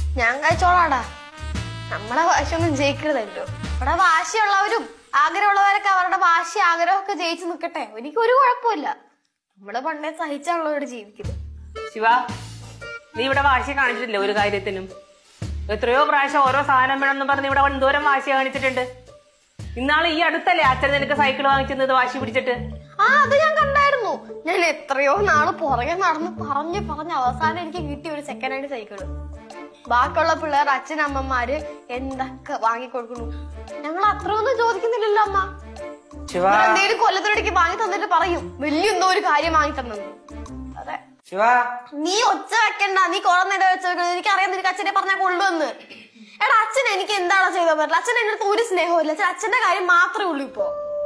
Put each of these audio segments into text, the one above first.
ഞാൻ കഴിച്ചോളാടാ നമ്മളെ വാശിയൊന്നും ജയിക്കരുതല്ലോ ഇവിടെ വാശിയുള്ളവരും ആഗ്രഹമുള്ളവരൊക്കെ അവരുടെ വാശി ആഗ്രഹമൊക്കെ ജയിച്ചു നിൽക്കട്ടെ എനിക്ക് ഒരു കുഴപ്പമില്ല നമ്മള് പണ്ടേ സഹിച്ചാണല്ലോ ജീവിക്കുന്നത് ശിവ നീ ഇവിടെ വാശി കാണിച്ചിട്ടില്ല ഒരു കാര്യത്തിനും എത്രയോ പ്രാവശ്യം ഓരോ സാധനം വേണമെന്ന് പറഞ്ഞ് ഇവിടെ എന്തോരം വാശി കാണിച്ചിട്ടുണ്ട് ഇന്നാള് ഈ അടുത്തല്ലേ അച്ഛൻ നിനക്ക് സൈക്കിൾ വാങ്ങിച്ചത് വാശി പിടിച്ചിട്ട് ആ അത് ഞാൻ കണ്ടായിരുന്നു ഞാൻ എത്രയോ നാള് പുറകെ നടന്ന് പറഞ്ഞ് പറഞ്ഞ് അവസാനം എനിക്ക് കിട്ടിയ ഒരു സെക്കൻഡ് ഹാൻഡ് സൈക്കിള് ബാക്കിയുള്ള പിള്ളേർ അച്ഛനമ്മമാര് എന്തൊക്കെ വാങ്ങിക്കൊടുക്കുന്നു ഞങ്ങൾ അത്രയൊന്നും ചോദിക്കുന്നില്ലല്ലോ അമ്മ ശിവ എന്തെങ്കിലും കൊല്ലത്തിനിടയ്ക്ക് വാങ്ങി തന്നിട്ട് പറയും വലിയ എന്തോ ഒരു കാര്യം വാങ്ങി തന്നെന്ന് അതെ ശിവ നീ ഒച്ച വെക്കണ്ട നീ കുറെ നേരം വെച്ച് വെക്കണ്ട എനിക്കറിയാം നിനക്ക് അച്ഛനെ പറഞ്ഞാൽ കൊള്ളുവെന്ന് എടാ അച്ഛൻ എനിക്ക് എന്താണോ ചെയ്താൽ പറ്റില്ല അച്ഛൻ എന്റെ അടുത്ത് ഒരു സ്നേഹവും ഇല്ല അച്ഛൻ അച്ഛന്റെ കാര്യം മാത്രമേ ഉള്ളൂ ഇപ്പോ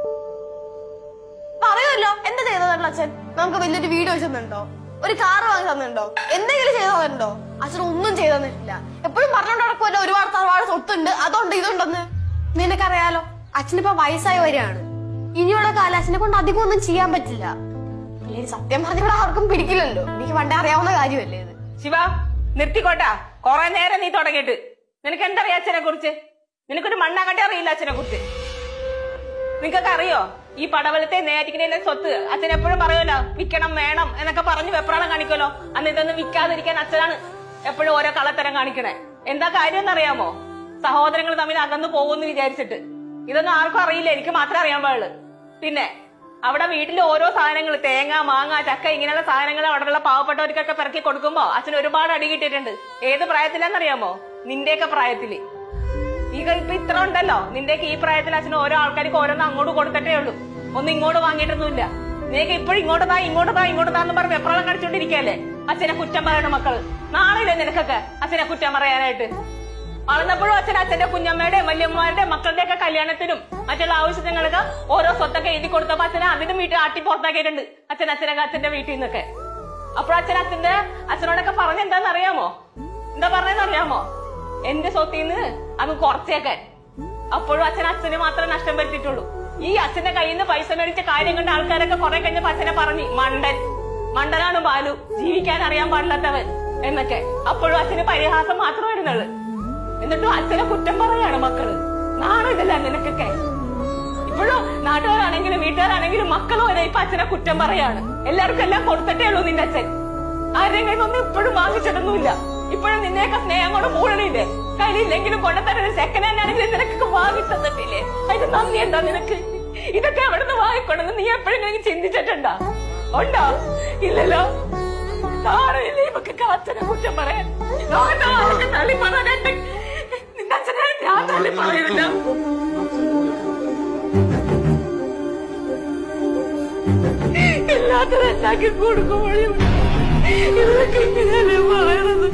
പറയുമല്ലോ എന്താ ചെയ്തതല്ലോ അച്ഛൻ നമുക്ക് വലിയൊരു വീട് വെച്ച് തന്നിട്ടുണ്ടോ ഒരു കാർ വാങ്ങി തന്നിട്ടുണ്ടോ എന്തെങ്കിലും ചെയ്തു തന്നിട്ടുണ്ടോ അച്ഛൻ ഒന്നും ചെയ്തു തന്നിട്ടില്ല എപ്പോഴും പറഞ്ഞോണ്ട് നടക്കുമല്ലോ ഒരുപാട് തറവാട് സ്വത്തുണ്ട് അതുണ്ട് ഇതുണ്ടെന്ന് നിനക്കറിയാലോ അച്ഛനിപ്പോ വയസ്സായി വരികയാണ് ഇനിയുള്ള കാലം അച്ഛനെ കൊണ്ട് അധികം ഒന്നും ചെയ്യാൻ പറ്റില്ല അല്ലെങ്കിൽ സത്യം പറഞ്ഞ ഇവിടെ ആർക്കും പിടിക്കില്ലല്ലോ എനിക്ക് പണ്ടേ അറിയാവുന്ന കാര്യമല്ലേ ഇത് ശിവ നിർത്തിക്കോട്ടാ കൊറേ നേരം നീ തുടങ്ങിയിട്ട് നിനക്ക് എന്തറിയാം അച്ഛനെ കുറിച്ച് നിനക്കൊരു മണ്ണാകട്ടെ അറിയില്ല അച്ഛനെ കുറിച്ച് നിങ്ങൾക്കൊക്കെ അറിയോ ഈ പടവലത്തെ നേറ്റിക്കിനെ സ്വത്ത് അച്ഛൻ എപ്പോഴും പറയുമല്ലോ വിൽക്കണം വേണം എന്നൊക്കെ പറഞ്ഞ് വെപ്രാളം കാണിക്കുമല്ലോ അന്ന് ഇതൊന്നും വിൽക്കാതിരിക്കാൻ അച്ഛനാണ് എപ്പോഴും ഓരോ കള്ളത്തരം കാണിക്കണേ എന്താ കാര്യം എന്നറിയാമോ സഹോദരങ്ങൾ തമ്മിൽ അകന്നു പോകുമെന്ന് വിചാരിച്ചിട്ട് ഇതൊന്നും ആർക്കും അറിയില്ല എനിക്ക് മാത്രമേ അറിയാൻ പാടുള്ളൂ പിന്നെ അവിടെ വീട്ടിൽ ഓരോ സാധനങ്ങൾ തേങ്ങ മാങ്ങ ചക്ക ഇങ്ങനെയുള്ള സാധനങ്ങൾ അവിടെയുള്ള പാവപ്പെട്ടവർക്കൊക്കെ പിറക്കി കൊടുക്കുമ്പോ അച്ഛൻ ഒരുപാട് അടി കിട്ടിയിട്ടുണ്ട് ഏത് പ്രായത്തിലാന്നറിയാമോ നിന്റെയൊക്കെ പ്രായത്തില് ഈ ക- ഇപ്പൊ ഇത്ര ഉണ്ടല്ലോ നിന്റെയൊക്കെ ഈ പ്രായത്തിൽ അച്ഛൻ ഓരോ ആൾക്കാർക്ക് ഓരോന്ന് അങ്ങോട്ട് കൊടുത്തിട്ടേ ഉള്ളൂ ഒന്നും ഇങ്ങോട്ട് വാങ്ങിയിട്ടൊന്നുമില്ല നീക്ക് ഇപ്പോഴും ഇങ്ങോട്ട് താ ഇങ്ങോട്ട് താ ഇങ്ങോട്ട് താന്ന് പറഞ്ഞ് വെപ്രാളം കാണിച്ചോണ്ടിരിക്കല്ലേ അച്ഛനെ കുറ്റം പറയണ മക്കള് നാളെയില്ലേ നിനക്കൊക്കെ അച്ഛനെ കുറ്റം പറയാനായിട്ട് വളർന്നപ്പോഴും അച്ഛൻ അച്ഛന്റെ കുഞ്ഞമ്മയുടെ വല്യമ്മമാരുടെ മക്കളുടെ ഒക്കെ കല്യാണത്തിനും മറ്റുള്ള ആവശ്യങ്ങൾക്ക് ഓരോ സ്വത്തൊക്കെ എഴുതി കൊടുത്തപ്പോ അച്ഛനെ അതിനും വീട്ടിൽ ആട്ടി പുറത്താക്കിയിട്ടുണ്ട് അച്ഛൻ അച്ഛനൊക്കെ അച്ഛന്റെ വീട്ടിൽ നിന്നൊക്കെ അപ്പോൾ അച്ഛൻ അച്ഛന്റെ അച്ഛനോടൊക്കെ പറഞ്ഞ എന്താന്ന് അറിയാമോ എന്താ പറഞ്ഞതെന്ന് അറിയാമോ എന്റെ സ്വത്തിന്ന് അത് കുറച്ചേക്കാൻ അപ്പോഴും അച്ഛൻ അച്ഛന് മാത്രമേ നഷ്ടം പറ്റിയിട്ടുള്ളൂ ഈ അച്ഛന്റെ കയ്യിൽ നിന്ന് പൈസ മേടിച്ച കാര്യം കണ്ട ആൾക്കാരൊക്കെ കുറെ കഴിഞ്ഞപ്പോ അച്ഛനെ പറഞ്ഞു മണ്ടൻ മണ്ടനാണ് ബാലു ജീവിക്കാൻ അറിയാൻ പാടില്ലാത്തവൻ എന്നൊക്കെ അപ്പോഴും അച്ഛന് പരിഹാസം മാത്രമായിരുന്നുള്ളു എന്നിട്ടും അച്ഛനെ കുറ്റം പറയാണ് മക്കള് നാണിതല്ല നിനക്കൊക്കെ ഇപ്പോഴും നാട്ടുകാരാണെങ്കിലും വീട്ടുകാരാണെങ്കിലും മക്കളും വരെ ഇപ്പൊ അച്ഛനെ കുറ്റം പറയാണ് എല്ലാവർക്കും എല്ലാം കൊടുത്തിട്ടേ ഉള്ളൂ നിന്റെ അച്ഛൻ ആരുടെയും കയ്യിൽ ഒന്നും ഇപ്പോഴും വാങ്ങിച്ചിട്ടൊന്നുമില്ല ഇപ്പോഴും നിന്നെയൊക്കെ സ്നേഹം കൊണ്ട് മൂടണില്ലേ കയ്യിലില്ലെങ്കിലും കൊണ്ടുതരുന്ന സെക്കൻഡ് ഹാൻഡ് ആണെങ്കിലും നിനക്കൊക്കെ വാങ്ങി തന്നിട്ടില്ലേ അതിന് നന്ദി എന്താ നിനക്ക് ഇതൊക്കെ എവിടുന്ന് വാങ്ങിക്കൊണ്ടെന്ന് നീ എപ്പോഴെങ്കിലും ചിന്തിച്ചിട്ടുണ്ടോ ഉണ്ടോ ഇല്ലല്ലോ നാളെയില്ലേ ഇവക്ക് അച്ഛനെ കുറ്റം പറയാൻ നാളെ ആരൊക്കെ തള്ളി പറയാനുണ്ട് നിന്റെ അച്ഛനെ ഞാൻ തള്ളി പറയില്ല എല്ലാത്തിനും ഉണ്ടാക്കി കൊടുക്കുമ്പോഴും ഇവരൊക്കെ ഇങ്ങനെയല്ലേ പറയണത്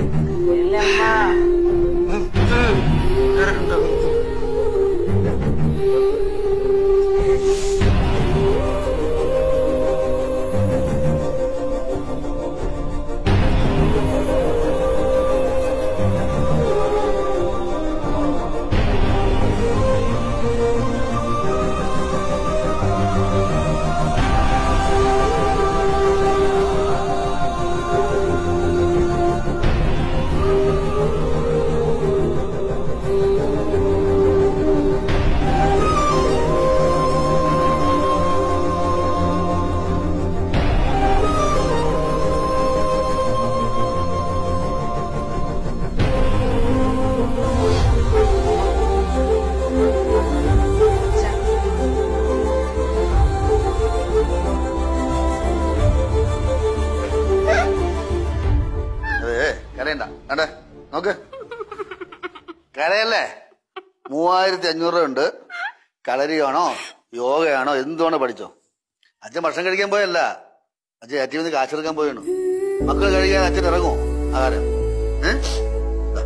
അതെ കരയണ്ട കണ്ടേ നോക്ക് കരയല്ലേ മൂവായിരത്തി അഞ്ഞൂറ് രൂപ ഉണ്ട് കളരിയാണോ യോഗയാണോ എന്തുവാണോ പഠിച്ചോ അച്ഛൻ ഭക്ഷണം കഴിക്കാൻ പോയല്ല അച്ഛൻ ഏറ്റവും നിന്ന് കാശെടുക്കാൻ പോയാണ് മക്കൾ കഴിക്കാൻ അച്ഛൻ ഇറങ്ങുമോ ആഹാരം ഏ? ദാ.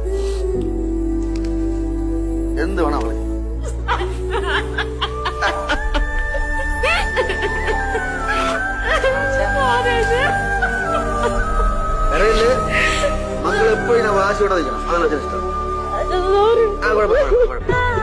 എന്ത് വേണം അവളെ കരയില്ലേ മക്കൾ എപ്പോഴും ഇങ്ങനെ വാശിയോടെ നിൽക്കണം അതാണ് അച്ഛൻ ഇഷ്ടം ആ കുഴപ്പം കുഴപ്പം കുഴപ്പം